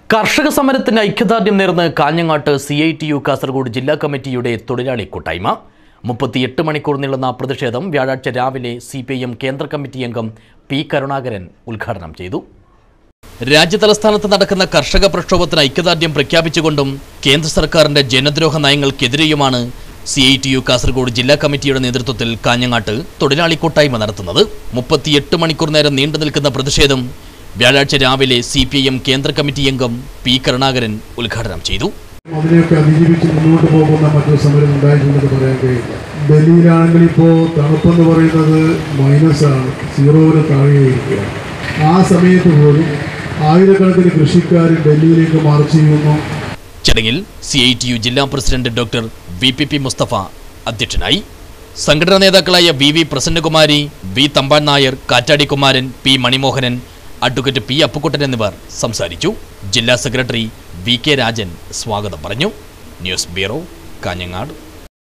കർഷക സമരത്തിന് ഐക്യദാർഢ്യം നേർന്ന് കാഞ്ഞങ്ങാട്ട് C I T U Kasaragod ജില്ലാ കമ്മിറ്റിയുടെ തൊഴിലാളി കൂട്ടായ്മ മുപ്പത്തിയെട്ട് മണിക്കൂർ നീളുന്ന പ്രതിഷേധം വ്യാഴാഴ്ച രാവിലെ സി പി ഐ എം കേന്ദ്ര കമ്മിറ്റി അംഗം പി കരുണാകരൻ ഉദ്ഘാടനം ചെയ്തു രാജ്യതലസ്ഥാനത്ത് നടക്കുന്ന കർഷക പ്രക്ഷോഭത്തിന് ഐക്യദാർഢ്യം പ്രഖ്യാപിച്ചുകൊണ്ടും കേന്ദ്ര സർക്കാരിന്റെ ജനദ്രോഹ നയങ്ങൾക്കെതിരെയുമാണ് C I T U Kasaragod ജില്ലാ കമ്മിറ്റിയുടെ നേതൃത്വത്തിൽ കാഞ്ഞങ്ങാട്ട് തൊഴിലാളി കൂട്ടായ്മ നടത്തുന്നത് മുപ്പത്തിയെട്ട് മണിക്കൂർ നേരം നീണ്ടു നിൽക്കുന്ന പ്രതിഷേധം വ്യാഴാഴ്ച രാവിലെ സി പി ഐ എം കേന്ദ്ര കമ്മിറ്റി അംഗം പി കരുണാകരൻ ഉദ്ഘാടനം ചെയ്തു അതിനെയൊക്കെ അതിജീവിച്ച് മുന്നോട്ട് പോകുന്ന മറ്റൊരു സമരം ഉണ്ടായിട്ടുണ്ടെന്ന് പറയാൻ കഴിയില്ല ഡൽഹിയിലാണെങ്കിൽ ഇപ്പോൾ തണുപ്പെന്ന് പറയുന്നത് മൈനസ് ആണ് സീറോവിന് താഴെയിരിക്കുകയാണ് ആ സമയത്ത് പോലും ആയിരക്കണക്കിന് കൃഷിക്കാർ ഡൽഹിയിലേക്ക് മാർച്ച് ചെയ്യുന്നു ചടങ്ങിൽ സി ഐ ടി യു ജില്ലാ president doctor V P P Musthafa അധ്യക്ഷനായി സംഘടനാ നേതാക്കളായ V V Prasannakumari V Thampan Nair Kattadi Kumaran P Manimohanan advocate P Appukuttan എന്നിവർ സംസാരിച്ചു ജില്ലാ സെക്രട്ടറി വി കെ രാജൻ സ്വാഗതം പറഞ്ഞു ന്യൂസ് ബ്യൂറോ കാഞ്ഞങ്ങാട്